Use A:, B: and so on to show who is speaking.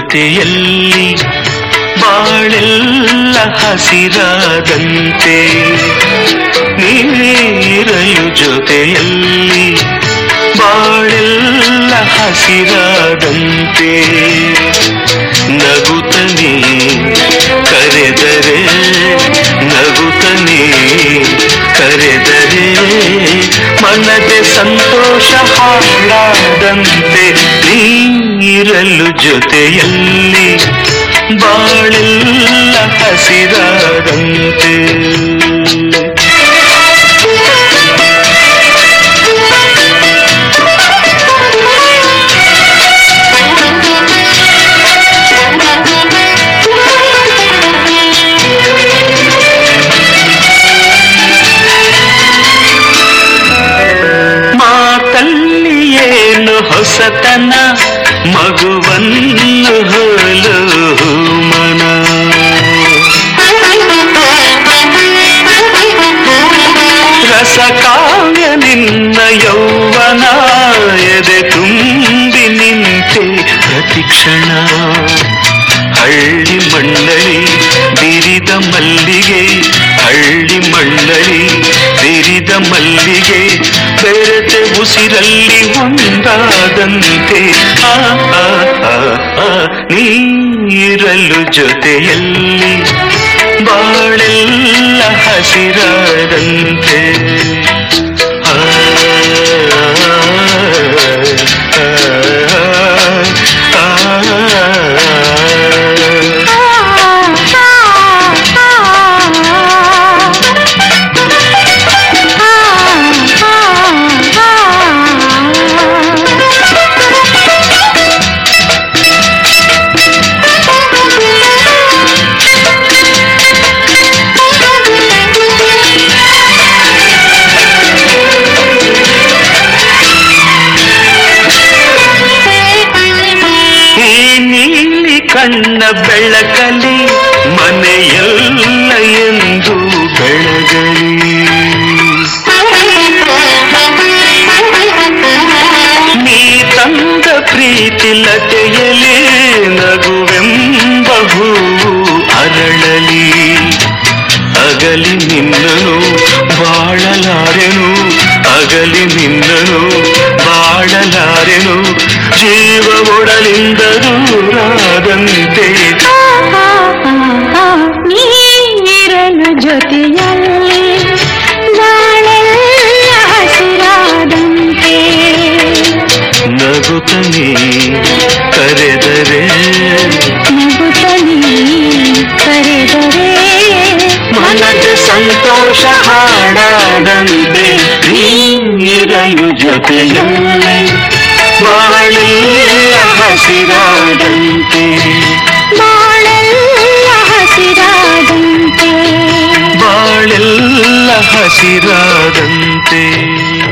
A: ಜೊತೆಯಲ್ಲಿ ಬಾಳೆಲ್ಲ ಹಸಿರಾದಂತೆ ನೀರಲು ಜೊತೆಯಲ್ಲಿ ಬಾಳೆಲ್ಲ ಹಸಿರಾದಂತೆ ನಗುತ್ತನೆ ಕರೆದರೆ ನಗುತ್ತನೆ ಕರೆದರೆ ಮನದೆ ಸಂತೋಷ ಹಾಡಾದಂತೆ ನೀರಲು ಜೊತೆಯಲ್ಲಿ ಬಾಳೆಲ್ಲ ಹಸಿರಾದಂತೆ ಮಾತಲ್ಲಿ ಏನು ಹೊಸತನ ಮಗುವನ್ನು ಹೋಲು ಮನ ರಸಕಾವ್ಯ ನಿನ್ನ ಯೌವನ ಎದೆ ತುಂಬಿ ನಿಂತೆ ಪ್ರತಿಕ್ಷಣ ಹಳ್ಳಿ ಮಂಡಳಿ ಬಿರಿದ ಮಲ್ಲಿಗೆ ಹಳ್ಳಿ ಮಂಡಳಿ ಬಿರಿದ ಮಲ್ಲಿಗೆ ಬೆರೆತೆ ಉಸಿರಲ್ಲಿ ಒಂದಾದಂತೆ ಆ, ಆ, ಆ, ಆ, ನೀರಲು ಜೊತೆಯಲ್ಲಿ ಬಾಳೆಲ್ಲ ಹಸಿರಾದಂತೆ ಆ, ಆ, ಆ, ಆ. ಈ ನೀಲಿ ಕಣ್ಣ ಬೆಳಕಲಿ ಮನೆಯಲ್ಲ ಎಂದು ಬೆಳಗಲಿ ನೀ ತಂದ ಪ್ರೀತಿ ಲತೆಯಲಿ ನಗುವೆಂಬ ಹೂವು ಅರಳಲಿ ಅಗಲಿ ನಿನ್ನನು ಬಾಳಲಾರೆನು ಅಗಲಿ ನಿನ್ನನು ಬಾಳಲಾರೆನು ಜೀವ ಒಡಲಿಂದ ದೂರಾದಂತೆ
B: ನೀರಲು ಜೊತೆಯಲ್ಲಿ ಬಾಳೆಲ್ಲ ಹಸಿರಾದಂತೆ
A: ನಗುತ್ತನೆ ಕರೆದರೆ
B: ನಗುತ್ತಲೀ ಕರೆದರೆ
A: ಮನದ ಸಂತೋಷ ಹಾಡಾದಂತೆ ನೀರಲು ಜೊತೆಯಲ್ಲಿ ಬಾಳೆಲ್ಲ ಹಸಿರಾದಂತೆ
B: ಬಾಳೆಲ್ಲ ಹಸಿರಾದಂತೆ
A: ಬಾಳೆಲ್ಲ ಹಸಿರಾದಂತೆ